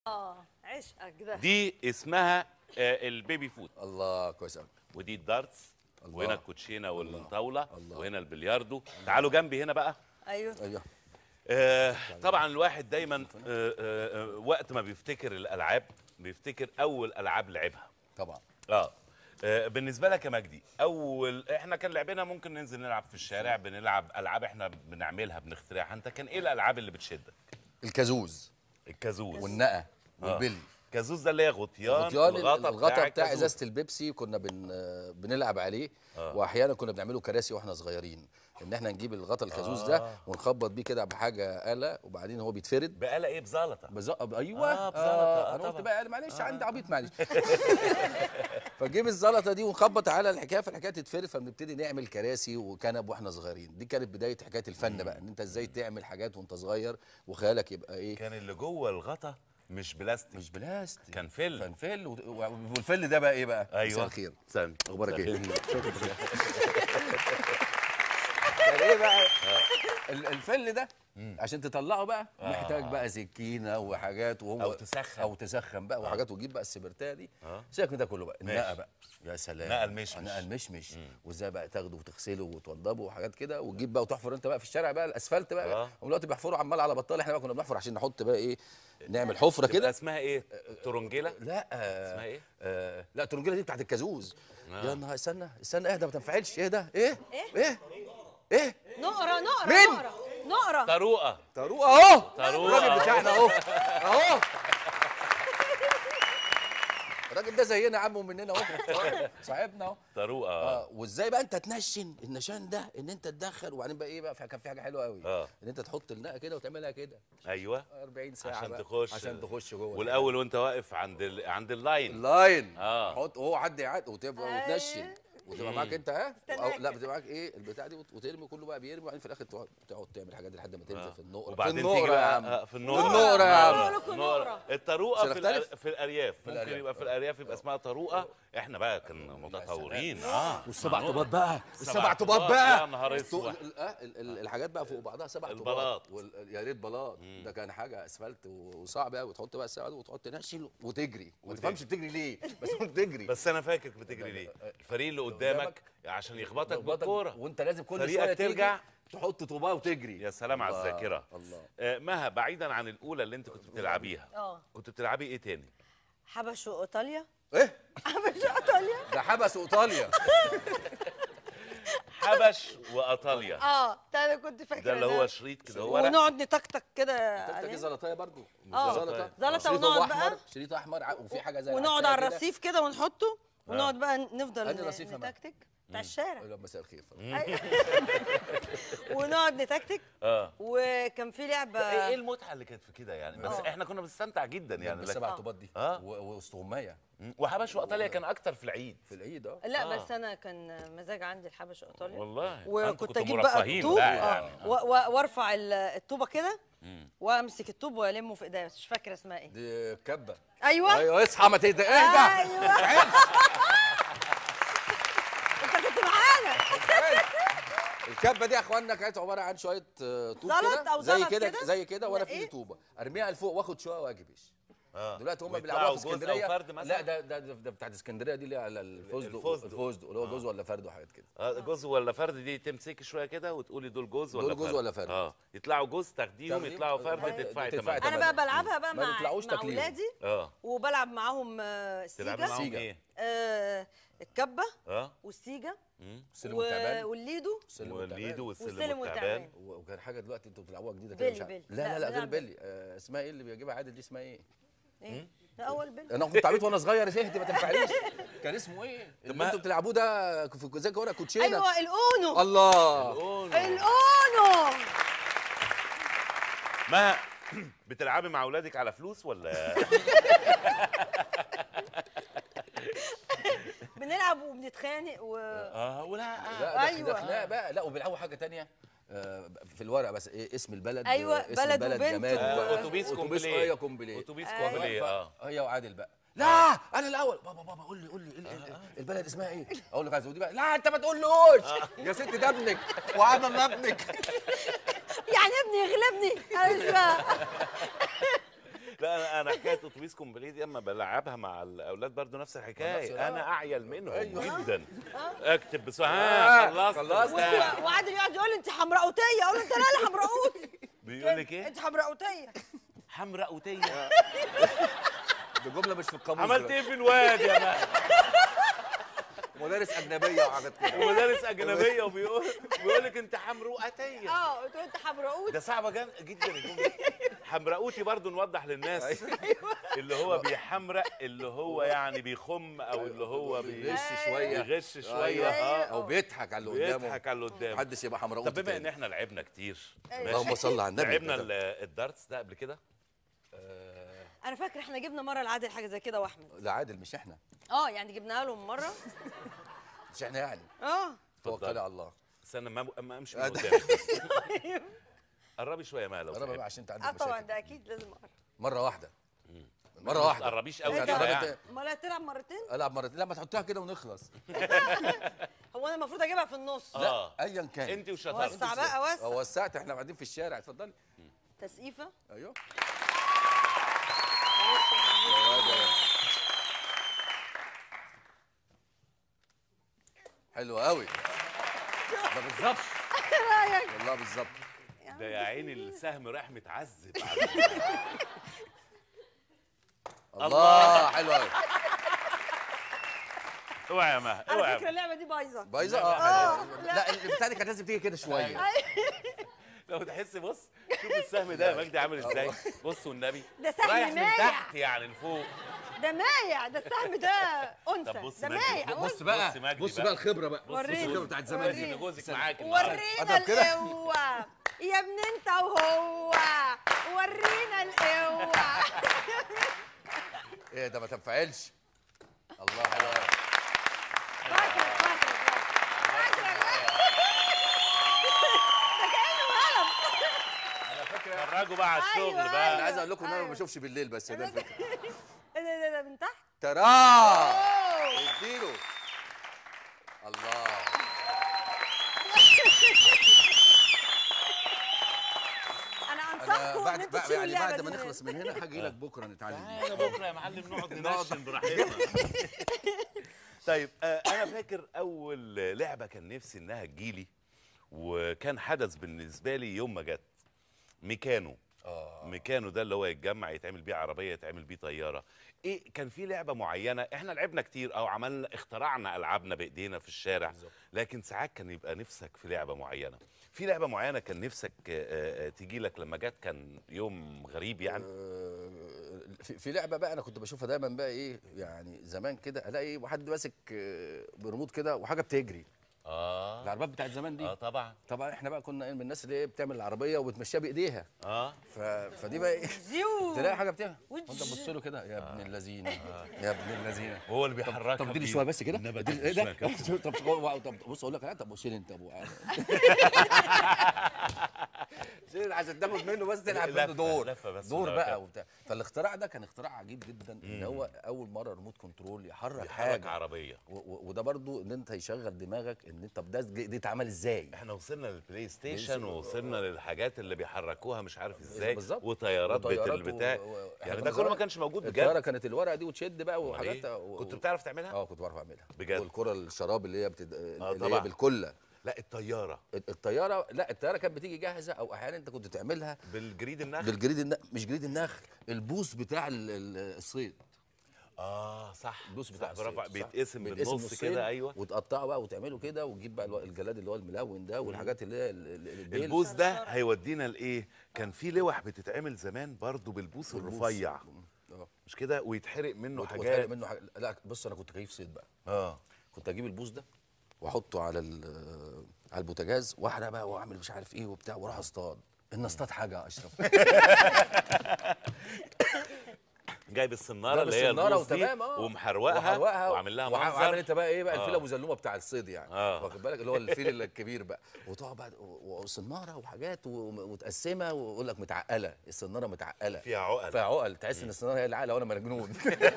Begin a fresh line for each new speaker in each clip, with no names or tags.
اه عشقك ده
دي اسمها آه، البيبي فود
الله كويس قوي
ودي الدارتس
الله.
وهنا الكوتشينه والطاوله
الله.
وهنا البلياردو تعالوا جنبي هنا بقى
ايوه
ايوه
آه، طبعا الواحد دايما آه، آه، آه، وقت ما بيفتكر الالعاب بيفتكر اول العاب لعبها
طبعا
اه آه، بالنسبه لك يا مجدي اول احنا كان لعبنا ممكن ننزل نلعب في الشارع بنلعب العاب احنا بنعملها بنخترعها انت كان ايه الالعاب اللي بتشدك
الكازوز
الكازوز
والنقه والبلي
الكازوز ده اللي هي غطيان
غطيان
الغطا
الغطا بتاع
الكازوز.
ازازه البيبسي كنا بن بنلعب عليه واحيانا كنا بنعمله كراسي واحنا صغيرين ان احنا نجيب الغطا الكازوز ده ونخبط بيه كده بحاجه آلة وبعدين هو بيتفرد
بقالة ايه بزلطه
بزق ايوه
آه، بزلطة، آه،
انا قلت
طبعا.
بقى معلش عندي عبيط معلش فنجيب الزلطه دي ونخبط على الحكايه فالحكايه تتفرد فبنبتدي نعمل كراسي وكنب واحنا صغيرين دي كانت بدايه حكايه الفن بقى ان انت ازاي تعمل حاجات وانت صغير وخيالك يبقى ايه
كان اللي جوه الغطا مش بلاستيك
مش بلاستيك
كان فل.
كان فل وت- والفل ده بقى ايه بقى
ايوه
مساء الخير
استنى
اخبارك ايه
استنى.
كان ايه بقى ال- الفل ده عشان تطلعه بقى محتاج بقى سكينه وحاجات وهو
أو تسخن.
او تسخن بقى وحاجات وتجيب بقى السبرتايه دي
آه.
سيبك من ده كله بقى
ماشي.
النقه بقى يا سلام
نقى المشمش.
نقى المشمش وازاي بقى تاخده وتغسله وتوضبه وحاجات كده وتجيب بقى وتحفر انت بقى في الشارع بقى الاسفلت بقى
آه.
هم دلوقتي بيحفروا عمال على بطال احنا بقى كنا بنحفر عشان نحط بقى ايه نعمل حفره
تبقى
كده
اسمها ايه ترنجله
لا
اسمها ايه؟
آه لا الترنجيله دي بتاعت الكازوز
آه.
يا نهار استنى استنى اهدى ما تنفعلش ايه ده ايه
إيه؟
ايه ايه
نقرا نقرا
مين؟
نقرا نقرا
طروقه
طاروق اهو
طاروق.
الراجل بتاعنا اهو اهو الراجل ده زينا يا عم ومننا اهو صاحبنا اهو
طروقه
اه وازاي بقى انت تنشن النشان ده ان انت تدخل وبعدين بقى ايه بقى في- كان في حاجه حلوه قوي
آه.
ان انت تحط النقه كده وتعملها كده
ايوه
40 ساعه
عشان
بقى
تخش
عشان تخش جوه
والاول وانت واقف عند ال... عند اللاين
اللاين
آه.
حط هو عدي عد وتبقى
أيوة.
وتنشن وتبقى معاك انت ها
استناك.
أو لا بتبقى معاك ايه البتاع دي وت- وترمي كله بقى بيرمي وبعدين في الاخر تقعد تقعد تعمل حاجات لحد ما تنزل
آه.
في النقره
وبعدين
في
تيجي
النقره يا
بقى
عم
آه، في
في
النقره
النقره يا عم
بقول لكم نقرة.
الطروقه
مش
في,
هنختلف؟
الأ- في الارياف ممكن
الأرياف.
يبقى في الارياف يبقى اسمها طروقه احنا بقى كنا متطورين اه
والسبع طوبات بقى السبع
السبع
طوبات
طوبات،
بقى
يا نهار
الطو-
اسود.
ال- آه، ال- ال- الحاجات بقى فوق بعضها سبع طوبات
البلاط.
وال- يا ريت بلاط ده كان حاجه اسفلت و- وصعب قوي وتحط بقى السبع دي وتقعد تنشل وتجري ما تفهمش بتجري ليه بس بتجري
بس انا فاكر بتجري ليه الفريق اللي قدامك عشان يخبطك
تخبطك
بالكوره
وانت لازم كل
فريقك
شويه
ترجع.
تيجي تحط طوبه وتجري
يا سلام على
الله،
الذاكره
الله
آه، مها بعيدا عن الاولى اللي انت كنت بتلعبيها
اه
كنت بتلعبي ايه تاني
حبشوا ايطاليا
ايه
حبشوا ايطاليا
ده حبسوا ايطاليا
حبش وايطاليا
اه ده انا كنت فاكره
ده اللي هو شريط كده هو ورق
ونقعد نتكتك كده
انت
عليه.
زلطايه برضو
اه
زلطه
زلطة
شريط
ونقعد
احمر
بقى.
شريط احمر ع- وفي حاجه زي
ونقعد
العدسية
على
كده.
الرصيف كده ونحطه ونقعد بقى نفضل
أنهي رصيف يا مان؟
نتكتك بتاع الشارع
لا، مساء الخير
ونقعد نتكتك
اه
وكان في
ايه
لعبه
ايه المتعه اللي كانت في كده يعني بس
آه.
احنا كنا بنستمتع جدا يعني لكن-
السبع طوبات دي
آه.
و- واستغمايه
مم. وحبش وايطاليا كان اكتر في العيد
في العيد اه
لا
آه.
بس انا كان مزاج عندي الحبش ايطاليا
والله أنتوا
وكنت
كنتوا
اجيب بقى
مرفهين
الطوب
بقى
آه،
يعني.
و- و- وارفع ال- الطوبه كده وامسك الطوب والمه في ايديا بس مش فاكره اسمها ايه
دي كبه
ايوه
ايوه اصحى ما تهدى اهدى
ايوه انت كنت معانا
الكبه دي يا اخوانا كانت عباره عن شويه آه، طوب
زلط
كده
أو
زي
زلط
كده
كده؟
زي كده وانا
لا
في ايدي
إيه؟
طوبه ارميها لفوق واخد شويه واجبش
آه.
دلوقتي هم
ويطلعوا
بيلعبوها في
جزء أو
اسكندريه
فرد مثلا؟
لا ده ده ده ده بتاعت اسكندريه دي اللي على الفوزدو
الفوزدو.
الفوزدو اللي هو جوز ولا فرد وحاجات كده
آه، جوز ولا فرد دي تمسكي شويه كده وتقولي دول جوز ولا
دول جوز
فرد
ولا فرد.
اه يطلعوا جوز تاخديهم
تاخديهم،
يطلعوا
آه،
فرد
آه،
تدفعي
تدفعي
ثمنهم
انا بقى
تمام.
بلعبها بقى
ما
مع
بيطلعوش
مع
تكليف.
اولادي
اه
وبلعب معاهم آه،
تلعبي
السيجا
معاهم
سيجا.
ايه
آه، الكبه
اه
والسيجا
السلم
و-
والتعبان
والليدو
السلم
والليدو
والتعبان.
والسلم
والسلم
والتعبان
والتعبان.
و- وكان حاجه دلوقتي انتوا بتلعبوها جديده
بيلي،
كده مش عارف.
بيلي.
لا لا
لا،
لا غير
بنلعب
بيلي آه، اسمها ايه اللي بيجيبها عادل دي اسمها ايه؟
ايه ده اول بيل
انا كنت عبيط وانا صغير يا اهدي ما تنفعنيش كان اسمه ايه؟ اللي
ما-
انتوا بتلعبوه ده في زي كوره كوتشينه
ايوه الاونو
الله
الاونو
ما بتلعبي مع اولادك على فلوس ولا
بنلعب وبنتخانق و
اه ولا
لا ده
أيوة.
ده خناق بقى لا وبيلعبوا حاجه تانية آه، في الورق بس إيه اسم البلد
أيوة،
اسم
بلد
البلد
وبنت
جماد
و-
بقى.
اتوبيس
اتوبيس
كومبليه
ايوه كومبليه
اتوبيس
أيوة.
كومبليه اه
هي وعادل بقى لا انا الاول بابا بابا قول لي قول لي إيه ال- ال- البلد اسمها ايه اقول لك عايز ودي بقى لا انت ما تقولوش يا ست ده ابنك وعاد الله ابنك
يعني ابني يغلبني انا مش فاهمة.
لا انا انا حكايه اتوبيس كومبليت دي اما بلعبها مع الاولاد برضو نفس
نفس
الحكايه
الوقت.
انا اعيل منهم
أيوة.
جدا اكتب بس ها
آه،
خلصت
خلصت.
بتاع.
وعادل يقعد يقول لي انت حمراءوتيه اقول له انت لا لا حمراءوتي
بيقول لك ايه
انت حمراءوتيه
حمراء وتيه
دي جمله مش في القاموس
عملت
دلوقتي.
ايه في الواد يا مان
مدارس اجنبيه وحاجات كده
ومدارس اجنبيه وبيقول بيقول لك انت حمروقتيه
اه قلت له انت حمراءوتي
ده صعبه جن- جدا الجمله حمراقوتي برضو نوضح للناس اللي هو بيحمرق اللي هو يعني بيخم او اللي هو بي-
بيغش شويه
بيغش شويه
أيوة.
اه
او بيضحك على اللي قدامه
بيضحك على اللي قدامه
محدش يبقى حمراء
طب بما ان احنا لعبنا كتير
اللهم صل على النبي
لعبنا ال- الدارتس ده قبل كده
انا فاكر احنا جبنا مره لعادل حاجه زي كده واحمد
لا عادل مش احنا
اه يعني جبناها لهم مره
مش احنا يعني
اه
توكلي على الله
استنى ما ما امشي
آه،
من
ده-
قدامك بس. قربي شويه ما لو
انا بقى
تحب.
عشان انت
اه
عندك
طبعا
مشاكل
ده اكيد لازم اقرا
مره واحده مره
ما
واحده
تقربيش قوي
إيه
كده
ده؟
يعني
امال هتلعب مرتين
العب مرتين لما تحطها كده ونخلص
هو انا المفروض اجيبها في النص
آه.
لا ايا كان
انت وشطارتك
وسع بقى وسع
هو وسعت احنا قاعدين في الشارع اتفضلي
تسقيفه
ايوه حلو قوي ده بالظبط والله بالظبط
ده يا عيني السهم راح متعذب
الله حلو قوي
اوعى يا مها اوعى
على
يا
فكره
مها.
اللعبه دي بايظه
بايظه
آه،
اه
لا.
لا البتاع دي كانت لازم تيجي كده شويه
لو تحس بص شوف السهم ده يا مجدي عامل ازاي بص والنبي
ده سهم
رايح من
مايع.
تحت يعني لفوق
ده مايع ده السهم ده انثى
طب بص
ده
مجدي،
مايع
بص
أنثى.
بقى
بص مجدي
بص
بقى.
بقى الخبره بقى
بص
وريني.
الخبره بتاعت زمان
وريني
دي
جوزك معاك النهارده.
ورينا
أضرب كده؟
القوة يا ابن انت وهو ورينا القوة
ايه ده ما تنفعلش الله حلو قوي
فاكرة فاكرة فاكرة ده كأنه قلم
انا فاكره
فرجوا بقى على الشغل
أيوة،
بقى
انا عايز اقول لكم ان انا ما
أيوة.
بشوفش بالليل بس ده الفكره
ايه ده ده ده من تحت
تراه
أوه.
اديله الله
انا
انا
انصحكم ان
بعد
انتوا
بعد-
تشيلوا
يعني
اللعبة
بعد
دي
ما
من
نخلص من هنا هاجي لك بكره نتعلم
تعالى بكره يا معلم نقعد ننشن براحتنا طيب آه انا فاكر اول لعبه كان نفسي انها تجيلي وكان حدث بالنسبه لي يوم ما جت ميكانو
اه
ميكانو ده اللي هو يتجمع يتعمل بيه عربيه يتعمل بيه طياره ايه كان في لعبه معينه احنا لعبنا كتير او عملنا اخترعنا العابنا بايدينا في الشارع
بالظبط.
لكن ساعات كان يبقى نفسك في لعبه معينه في لعبه معينه كان نفسك آه، آه، تيجي لك لما جت كان يوم غريب يعني
آه، في, في لعبه بقى انا كنت بشوفها دايما بقى ايه يعني زمان كده الاقي واحد ماسك آه، بريموت كده وحاجه بتجري
اه
العربيات بتاعت زمان دي
اه طبعا
طبعا احنا بقى كنا إيه من الناس اللي هي بتعمل العربيه وبتمشيها بايديها
اه
ف... فدي بقى ايه
زيو
تلاقي حاجه بتعمل
وتش-
وانت تبص له كده يا ابن اللذينه يا ابن اللذينه
هو اللي بيحركها
طب اديني
بإيده.
شويه بس كده
النبي
اديني-
اديني
ايه
شوية
ده
كده.
طب طب طب بص اقول لك لا طب بص لي انت ابو شيل عشان تاخد منه بس تلعب
لفة-
منه دور
لفة بس
دور
ولا
بقى
كده.
وبتاع فالاختراع ده كان اختراع عجيب جدا ان هو اول مره ريموت كنترول يحرك
بيحرك
حاجه
عربيه
و- و- وده برضو ان انت يشغل دماغك ان انت طب ده دي اتعمل ازاي
احنا وصلنا للبلاي ستيشن
ستيشن.
ووصلنا للحاجات اللي بيحركوها مش عارف ازاي
بالظبط.
وطيارات بيت
وطيارات
البتاع
و- و- إحنا
يعني
كنا
ده كله ما
زمان
كانش موجود
الطياره
بجد
كانت الورقه دي وتشد بقى
أمال
وحاجات
إيه؟
و-
كنت
و-
بتعرف تعملها
اه كنت بعرف اعملها
بجد؟
والكره الشراب اللي هي بتد... اللي هي
طبعا.
بالكله
لا الطياره
الطياره لا الطياره كانت بتيجي جاهزه او احيانا انت كنت تعملها
بالجريد النخل
بالجريد النخل مش جريد النخل البوص بتاع ال- ال- الصيد
اه صح
البوص
صح،
بتاع
برافو
الصيد، صح.
بيتقسم
بيتقسم
بالنص
نصين
كده ايوه
وتقطعه بقى وتعمله كده وتجيب بقى الو- الجلاد اللي هو الملون ده والحاجات اللي هي ال- ال- البيل.
البوس ده هيودينا لايه كان في لوح بتتعمل زمان برضو بالبوس
والبوص.
على
اه
مش كده ويتحرق منه
وت- وتحرق
حاجات
منه حاجة. لا بص انا كنت كيف صيد بقى
اه
كنت اجيب البوص ده واحطه على ال- على البوتاجاز واحرق بقى واعمل مش عارف ايه وبتاع واروح اصطاد ان اصطاد حاجه يا اشرف
جايب السناره
جايب
اللي هي
السنارة
البوص دي
وتمام، آه.
ومحروقها
وحروقها
وعامل لها
وع-
منظر
وعامل انت بقى ايه بقى الفيل
آه.
ابو زلومه بتاع الصيد يعني
آه.
واخد بالك اللي هو الفيل الكبير بقى وتقعد بقى و- وسناره وحاجات و- ومتقسمه ويقول لك متعقله السناره متعقله
فيها عقل
فيها عقل تحس ان السناره هي العقله وانا مجنون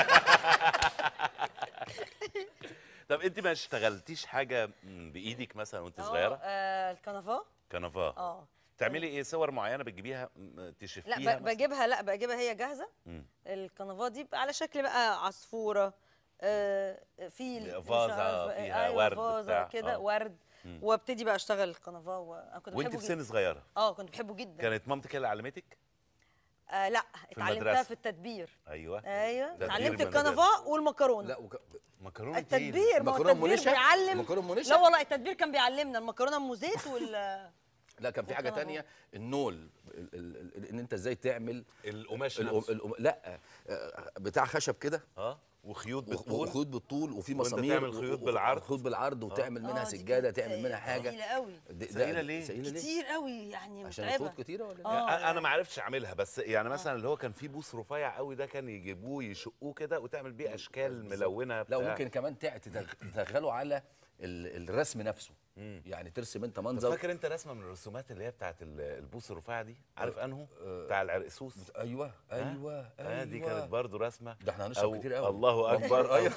طب انت ما اشتغلتيش حاجه م، بايدك مثلا وانت
آه،
صغيره
آه الكنفاه
كنفاه
اه
تعملي ايه صور معينه بتجيبيها م- تشفيها
لا ب-
مثلاً؟
بجيبها لا بجيبها هي جاهزه
مم.
الكنفات دي على شكل بقى عصفوره آه، فيل مش
فازة
عارفة إيه،
فيها
أيوة
ورد
فازة
بتاع،
كده
آه.
ورد
مم.
وابتدي بقى اشتغل الكنفاه وانا كنت
وانت
بحبه
في سن
جدا
صغيره
اه كنت بحبه جدا
كانت مامتك هي اللي علمتك
آه لا اتعلمتها
المدرسة.
في التدبير
ايوه
ايوه
تدبير
اتعلمت
المدرسة.
الكنفاه والمكرونه
لا وك...
مكرونه
التدبير ما هو
مكرونة
التدبير
منشا؟
بيعلم
مكرونة منشا؟
لا والله التدبير كان بيعلمنا المكرونه ام زيت وال
لا كان في حاجه
والكنفة.
تانية النول ال... ال... ال... ان انت ازاي تعمل
القماش
الأم...
نفسه.
الأم... لا آه، بتاع خشب كده
اه وخيوط
وخ-
بالطول
وخيوط بالطول وفي
وأنت
مسامير
تعمل خيوط
و- و-
بالعرض.
خيوط بالعرض وتعمل منها
آه، دي
سجاده
كانت
تعمل منها حاجه
تقيله قوي
دي- ده-
ثقيلة ليه؟
ثقيله ليه
كتير قوي يعني
عشان
متعبه
الخيوط كتيره ولا
آه.
ايه
يعني انا
يعني-
ما عرفتش اعملها بس يعني مثلا اللي هو كان فيه بوس رفيع قوي ده كان يجيبوه يشقوه كده وتعمل بيه اشكال ملونه
لا
بتاع.
وممكن كمان تع- تدغ- تدخله على ال- الرسم نفسه يعني ترسم انت
طب
منظر
فاكر انت رسمه من الرسومات اللي هي بتاعت ال- البوس الرفيع دي عارف انه بتاع العرقسوس
ايوه ايوه
اه دي
أيوة.
كانت برضو رسمه
ده احنا هنشرب
أو
كتير قوي
الله اكبر
ايوه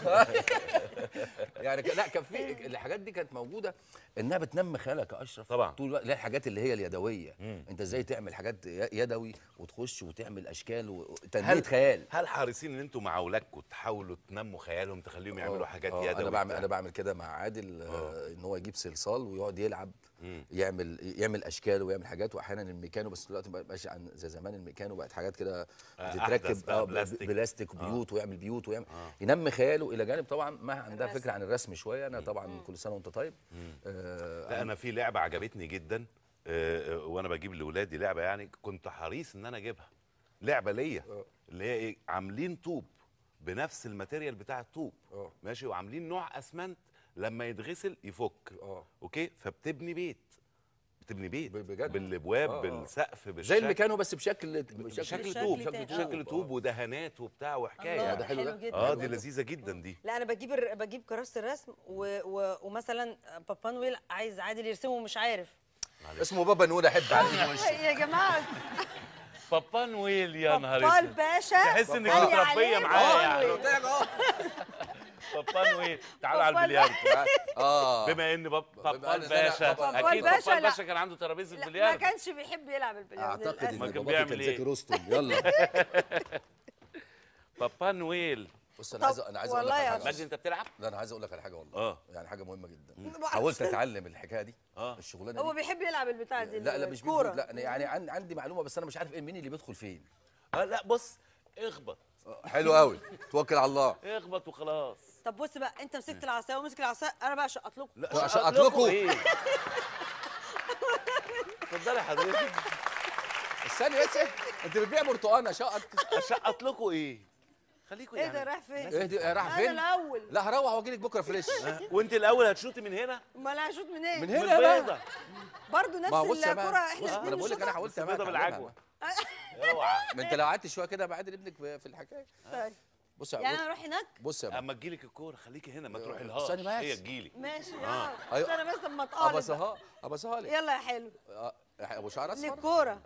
يعني ك- لا كان في الحاجات دي كانت موجوده انها بتنمي خيالك يا اشرف
طبعا.
طول الوقت لا الحاجات اللي هي اليدويه انت ازاي تعمل حاجات ي- يدوي وتخش وتعمل اشكال وتنميه خيال
هل حريصين ان انتوا مع اولادكم تحاولوا تنموا خيالهم تخليهم يعملوا
آه،
حاجات
آه،
يدوي
انا بعمل
بتاع؟
انا بعمل كده مع عادل آه، ان هو يجيب صلصال ويقعد يلعب يعمل يعمل اشكال ويعمل حاجات واحيانا الميكانو بس دلوقتي ما بقاش عن زي زمان الميكانو بقت حاجات كده
آه،
بتتركب
أحدث بقى
اه
بلاستيك.
بلاستيك وبيوت ويعمل بيوت ويعمل ينمي خياله الى جانب طبعا ما عندها
الرسم.
فكره عن الرسم شويه انا طبعا كل سنه وانت طيب آه
لا انا في لعبه عجبتني جدا آه، آه، وانا بجيب لاولادي لعبه يعني كنت حريص ان انا اجيبها لعبه ليا
آه.
اللي هي ايه عاملين طوب بنفس الماتيريال بتاع الطوب
آه.
ماشي وعاملين نوع اسمنت لما يتغسل يفك
اه
اوكي فبتبني بيت بتبني بيت
ب- بجد؟
بالابواب
آه، آه.
بالسقف
زي
بالشكل
الميكانو بس بشكل
بشكل
بشكل
طوب
تاني.
بشكل
آه.
طوب ودهانات وبتاع وحكايه
الله
ده
ده
حلو
حلو
ده.
جدا
اه دي لذيذه جدا دي
لا انا بجيب الر... بجيب كراسه الرسم و... و... ومثلا بابا نويل عايز عادل يرسمه ومش عارف
اسمه بابا نور احب عليه وشه
يا جماعه
بابا نويل يا نهار
بابا
اسود
الباشا
تحس انك
قال لي
متربيه
عليه
معاه
بابا
يعني
نويل.
بابا نويل تعالوا على
بابا
البلياردو
اه
بما ان باب
بما
بابا
إن أنا-
الباشا
بابا
اكيد
الباشا
بابا
لا.
الباشا كان عنده ترابيزه
لا ما
بلياردو
كانش بيحب يلعب البلياردو
اعتقد ان
للأسف.
ما كان
باباكي
بيعمل
كان
إيه؟
زكي رستم يلا
بابا نويل
بص انا عايز
طب
انا عايز اقول لك
والله
على
يا
حاجه
مجدي انت بتلعب
لا انا عايز اقول لك على حاجه والله
اه.
يعني حاجه مهمه جدا
ما
حاولت
أعرفش.
اتعلم الحكايه دي
اه.
الشغلانه
هو
دي
بيحب يلعب البتاع دي
لا لا مش
الكوره
بيفوت لا أنا يعني عن- عندي معلومه بس انا مش عارف ايه مين اللي بيدخل فين
آه لا بص اخبط
آه، حلو قوي توكل على الله
اخبط وخلاص
طب بص بقى انت مسكت العصايه ومسك العصايه انا بقى شقط لكم
لا
لا،
شقط
شقط لكم.
ايه اتفضلي حضرتك
استني بس انت بتبيع برتقانه شقط
اشقط لكم ايه خليكم
ايه
يعني
ده رايح فين؟
ايه دي راح
انا
فين
الاول
لا هروح واجي لك بكره فريش
وانت الاول هتشوطي من هنا
امال انا هشوط منين؟
من
من
هنا بقى
البيضه
برضه نفس
ما هو بص يا
الكوره
مان
احنا
بص، ما
الاثنين
انا بقول لك انا حاولت يا مان
البيضه
أتعلمها.
بالعجوه اوعى
ما انت لو قعدت شويه كده بعدل ابنك في في الحكايه
طيب.
بص يا
يعني انا اروح هناك
بص يا مان
اما تجيلك الكوره خليكي هنا ما تروحي لهاش
استني بس.
هي تجيلي
ماشي
آه.
اه
أيوة.
استنى بس اما اتقالب
ابصها ابصها لك
يلا يا حلو
آه، ابو شعر اصفر
للكوره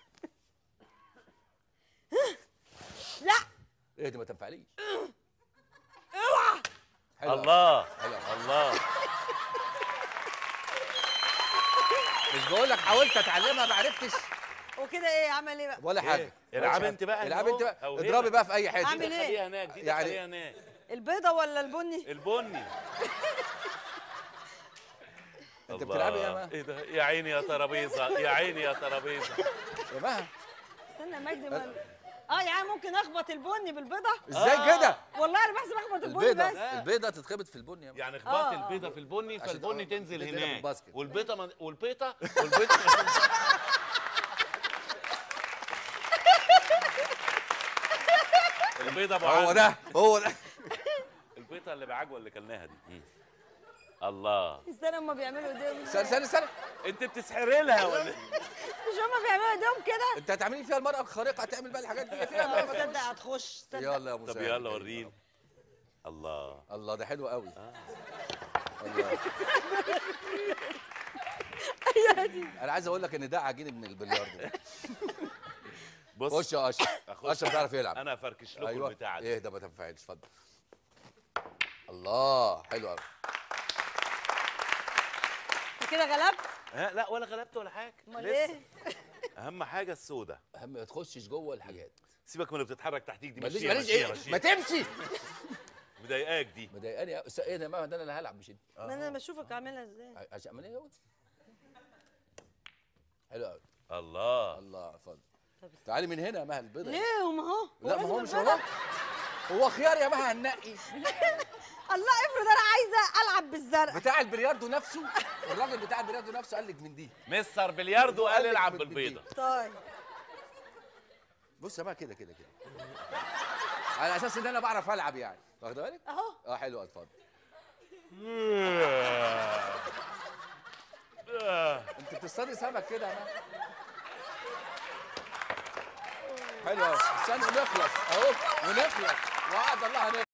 لا
ايه دي ما تنفعليش
اوعى
حلوة.
الله
حلوة.
الله
مش بقول لك حاولت اتعلمها ما عرفتش
وكده ايه عمل ايه بقى؟
ولا حاجه
العب انت بقى
العب انت
أهو،
بقى
أو
اضربي
هنا.
بقى في اي حته
أعمل إيه؟
خليها هناك دي
يعني-
خليها هناك
البيضه ولا البني؟
البني
انت
الله.
بتلعبي ايه يا ما
ايه ده يا عيني يا ترابيزه يا عيني يا ترابيزه
يا مها
استنى يا مجدي ما- اه يعني ممكن اخبط البني بالبيضه؟
ازاي
آه.
كده
والله انا بحسب اخبط البني
البيضه
بس
البيضه تتخبط في البني يا ما.
يعني خباط
آه.
البيضه في البني
عشان
فالبني
آه،
تنزل
تنزل في
هناك
الباسكت.
والبيضه من... والبيضه والبيضه البيضه ابو
هو
عدل.
ده هو ده
البيضه اللي بعجوه اللي كلناها دي مم. الله
استنى هما بيعملوا ايديهم
استنى استنى استنى
انت بتسحري لها ولا
مش هما بيعملوا ايديهم كده؟
انت هتعملي فيها المرأة الخارقة هتعمل بقى الحاجات دي فيها
اه
ما-
تصدق هتخش تصدق
يلا يا
طب
مساعد
يلا وريني الله
الله ده حلو قوي الله انا عايز اقول لك ان ده عجين من البلياردو
بص
خش يا اشرف
أخش.
اشرف بيعرف يلعب
انا افركش لكم
ايوه
البتاع دي
ايه ده ما تنفعلش اتفضل الله حلو قوي
كده غلبت
ها لا ولا غلبت ولا حاجه
امال
لسه.
ايه
اهم حاجه السودة
اهم ما تخشش جوه الحاجات
سيبك من اللي بتتحرك تحتيك دي
ماليش
مشيها
ماليش
مشيها
ايه
مشيها
ما تمشي
مضايقاك دي
مضايقاني أوي. ايه ده ما ده انا اللي هلعب مش انت
ما انا بشوفك عاملها ازاي
عشان اعمل ايه اهو حلو قوي
الله
الله اتفضل
طب
تعالي من هنا يا مها البيضه
ليه ما هو
لا ما
لازم
هو مش
أبقى
هو هو خيار يا مها هنقي
الله افرض انا عايزه العب بالزرق
بتاع البلياردو نفسه الراجل بتاع البلياردو نفسه قال لك من دي
مستر بلياردو قال
لك
العب
بت-
بالبيضه
طيب
بص يا مها كده كده كده على اساس ان انا بعرف العب يعني واخده بالك
اهو
اه حلو اتفضل انت بتصطادي سمك كده يا مها حلو أوي. استنى نخلص اهو ونخلص وعد الله هنخلص